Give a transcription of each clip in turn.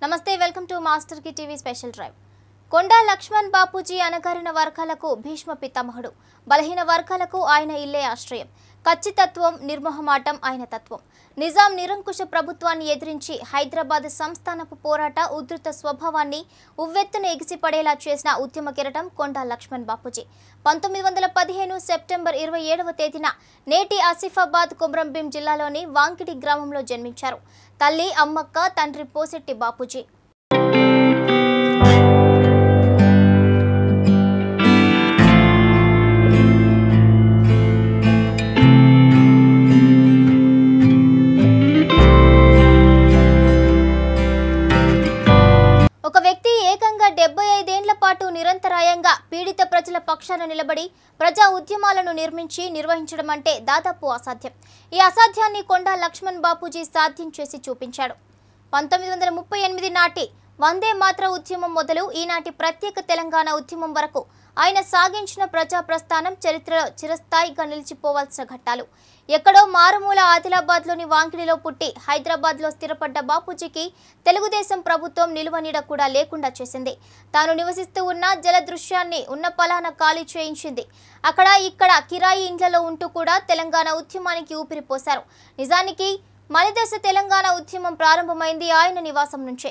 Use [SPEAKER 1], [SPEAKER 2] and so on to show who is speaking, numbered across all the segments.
[SPEAKER 1] నమస్తే welcome to master key TV special drive Konda Lakshman Bapuji అనగారిన వర్గాలకు భీష్మ పితామహుడు బలహీన వర్గాలకు ఆయన ఇల్లే ఆశ్రయం ఖచ్చితత్వం నిర్మోహమాటం ఆయన తత్వం నిజాం నిరంకుశ ప్రభుత్వాన్ని ఎదిరించి హైదరాబాద్ సంస్థానపు పోరాట ఉధృత స్వభావాన్ని ఉవ్వెత్తున ఎగిసిపడేలా చేసిన ఉద్యమ కిరటం కొండా లక్ష్మణ్ బాపూజీ పంతొమ్మిది వందల పదిహేను సెప్టెంబర్ ఇరవై ఏడవ తేదీన నేటి ఆసిఫాబాద్ కొమరంభీం జిల్లాలోని వాంకిడి గ్రామంలో జన్మించారు తల్లి అమ్మక్క తండ్రి పోసెట్టి బాపూజీ ఒక వ్యక్తి ఏకంగా డెబ్బై ఐదేండ్ల పాటు నిరంతరాయంగా పీడిత ప్రజల పక్షాన నిలబడి ప్రజా ఉద్యమాలను నిర్మించి నిర్వహించడం అంటే దాదాపు అసాధ్యం ఈ అసాధ్యాన్ని కొండా లక్ష్మణ్ బాపూజీ సాధ్యం చేసి చూపించాడు పంతొమ్మిది వందల ముప్పై ఎనిమిది నాటి వందే మాత్ర ఉద్యమం మొదలు ఈనాటి ప్రత్యేక తెలంగాణ ఉద్యమం వరకు ఆయన సాగించిన ప్రజా ప్రస్థానం చరిత్రలో చిరస్థాయిగా నిలిచిపోవాల్సిన ఘట్టాలు ఎక్కడో మారుమూల ఆదిలాబాద్లోని వాంకిడిలో పుట్టి హైదరాబాద్లో స్థిరపడ్డ బాపూజీకి తెలుగుదేశం ప్రభుత్వం నిలువనీడ కూడా లేకుండా చేసింది తాను నివసిస్తూ ఉన్న జల దృశ్యాన్ని ఉన్న పలాన ఖాళీ చేయించింది అక్కడ ఇక్కడ కిరాయి ఇండ్లలో ఉంటూ కూడా తెలంగాణ ఉద్యమానికి ఊపిరిపోశారు నిజానికి మలిదశ తెలంగాణ ఉద్యమం ప్రారంభమైంది ఆయన నివాసం నుంచే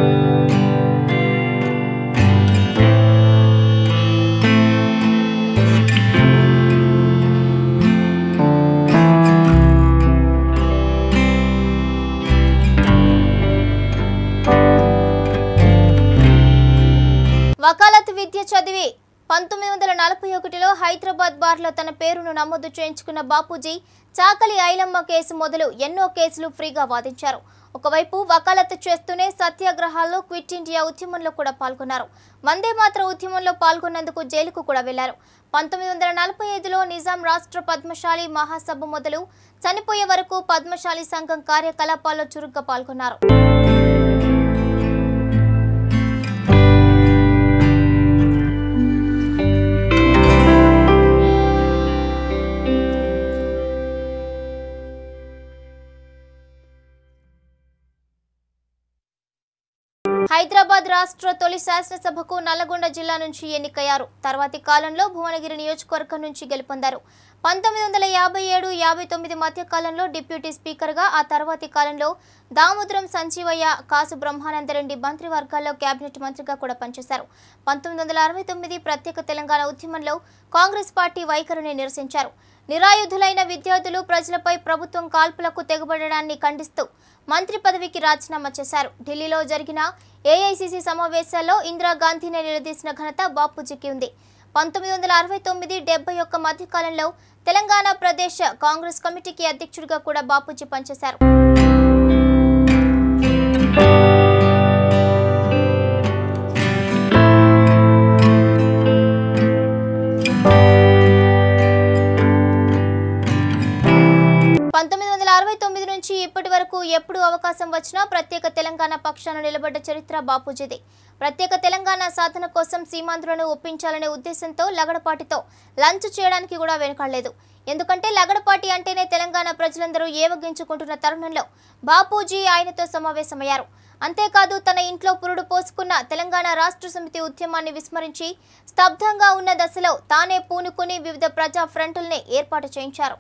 [SPEAKER 1] వకాలత్ విద్య చదివి పంతొమ్మిది వందల నలభై ఒకటిలో హైదరాబాద్ బార్లో తన పేరును నమోదు చేయించుకున్న బాపూజీ చాకలి ఐలమ్మ కేసు మొదలు ఎన్నో కేసులు ఫ్రీగా వాదించారు ఒకవైపు వకాలత్ చేస్తూనే సత్యాగ్రహాల్లో క్విట్ ఇండియా ఉద్యమంలో కూడా పాల్గొన్నారు వందే మాత్ర ఉద్యమంలో పాల్గొన్నందుకు జైలుకు కూడా వెళ్లారు పంతొమ్మిది వందల నలభై ఐదులో నిజాం రాష్ట్ర పద్మశాలి మహాసభ మొదలు చనిపోయే వరకు పద్మశాలి సంఘం కార్యకలాపాల్లో చురుగ్గా పాల్గొన్నారు హైదరాబాద్ రాష్ట్ర తొలి శాసనసభకు నల్లగొండ జిల్లా నుంచి ఎన్నికయ్యారు తర్వాతి కాలంలో భువనగిరి నియోజకవర్గం నుంచి గెలుపొందారు పంతొమ్మిది వందల యాభై ఏడు యాభై తొమ్మిది మధ్య కాలంలో డిప్యూటీ స్పీకర్గా ఆ తర్వాతి కాలంలో దామోదరం సంజీవయ్య కాసు బ్రహ్మానందరెడ్డి మంత్రివర్గాల్లో కేబినెట్ మంత్రిగా కూడా పనిచేశారు పంతొమ్మిది వందల అరవై తొమ్మిది ప్రత్యేక తెలంగాణ ఉద్యమంలో కాంగ్రెస్ పార్టీ వైఖరిని నిరసించారు నిరాయుధులైన విద్యార్థులు ప్రజలపై ప్రభుత్వం కాల్పులకు తెగబడడాన్ని ఖండిస్తూ మంత్రి పదవికి రాజీనామా చేశారు ఢిల్లీలో జరిగిన ఏఐసిసి సమావేశాల్లో ఇందిరాగాంధీని నిలదీసిన ఘనత బాపూజీకి ఉంది పంతొమ్మిది వందల అరవై తొమ్మిది డెబ్బై ఒక్క మధ్యకాలంలో తెలంగాణ ప్రదేశ్ కాంగ్రెస్ కమిటీకి అధ్యక్షుడిగా కూడా బాపూజీ పనిచేశారు పంతొమ్మిది వందల అరవై తొమ్మిది నుంచి ఇప్పటి వరకు ఎప్పుడు అవకాశం వచ్చినా ప్రత్యేక తెలంగాణ పక్షాన నిలబడ్డ చరిత్ర బాపూజీది ప్రత్యేక తెలంగాణ సాధన కోసం సీమాంధ్రులను ఒప్పించాలనే ఉద్దేశంతో లగడపాటితో లంచ్ చేయడానికి కూడా వెనుకాడలేదు ఎందుకంటే లగడపాటి అంటేనే తెలంగాణ ప్రజలందరూ ఏవగించుకుంటున్న తరుణంలో బాపూజీ ఆయనతో సమావేశమయ్యారు అంతేకాదు తన ఇంట్లో పురుడు పోసుకున్న తెలంగాణ రాష్ట్ర సమితి ఉద్యమాన్ని విస్మరించి స్తబ్దంగా ఉన్న దశలో తానే పూనుకుని వివిధ ప్రజా ఫ్రంటుల్ని ఏర్పాటు చేయించారు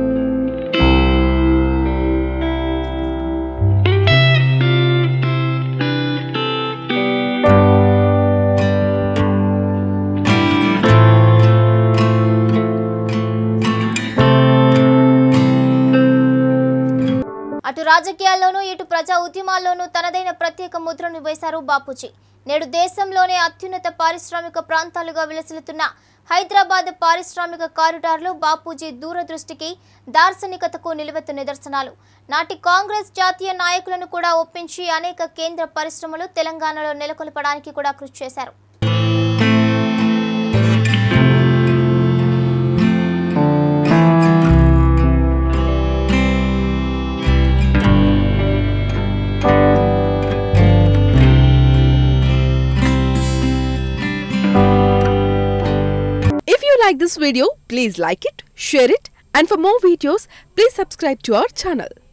[SPEAKER 1] అటు రాజకీయాల్లోనూ ఇటు ప్రజా ఉద్యమాల్లోనూ తనదైన ప్రత్యేక ముద్రను వేశారు బాపూజీ నేడు దేశంలోనే అత్యున్నత పారిశ్రామిక ప్రాంతాలుగా విలసిల్లుతున్న హైదరాబాద్ పారిశ్రామిక కారిడార్లు బాపూజీ దూరదృష్టికి దార్శనికతకు నిలువెత్తు నిదర్శనాలు నాటి కాంగ్రెస్ జాతీయ నాయకులను కూడా ఒప్పించి అనేక కేంద్ర పరిశ్రమలు తెలంగాణలో నెలకొల్పడానికి కూడా కృషి చేశారు
[SPEAKER 2] If you like this video, please like it, share it, and for more videos, please subscribe to our channel.